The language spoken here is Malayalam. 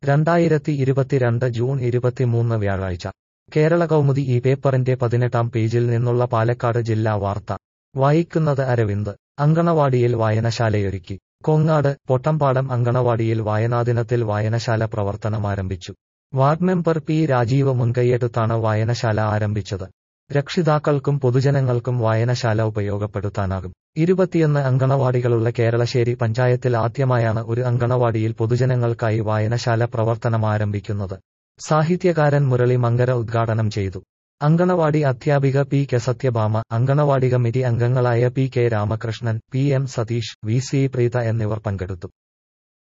രണ്ടായിരത്തി ഇരുപത്തിരണ്ട് ജൂൺ ഇരുപത്തിമൂന്ന് വ്യാഴാഴ്ച കേരള കൗമുദി ഈ പേപ്പറിന്റെ പതിനെട്ടാം പേജിൽ നിന്നുള്ള പാലക്കാട് ജില്ലാ വാർത്ത വായിക്കുന്നത് അരവിന്ദ് അങ്കണവാടിയിൽ വായനശാലയൊരുക്കി കൊങ്ങാട് പൊട്ടമ്പാടം അങ്കണവാടിയിൽ വായനാദിനത്തിൽ വായനശാല പ്രവർത്തനമാരംഭിച്ചു വാർഡ് മെമ്പർ പി രാജീവ് മുൻകൈയെടുത്താണ് വായനശാല ആരംഭിച്ചത് രക്ഷിതാക്കൾക്കും പൊതുജനങ്ങൾക്കും വായനശാല ഉപയോഗപ്പെടുത്താനാകും ഇരുപത്തിയൊന്ന് അങ്കണവാടികളുള്ള കേരളശ്ശേരി പഞ്ചായത്തിൽ ആദ്യമായാണ് ഒരു അങ്കണവാടിയിൽ പൊതുജനങ്ങൾക്കായി വായനശാല പ്രവർത്തനമാരംഭിക്കുന്നത് സാഹിത്യകാരൻ മുരളി മങ്കര ഉദ്ഘാടനം ചെയ്തു അങ്കണവാടി അധ്യാപിക P K Sathyabhama anganwadi committee അംഗങ്ങളായ P K Ramakrishnan P M Satheesh V C Preetha എന്നിവർ പങ്കെടുത്തു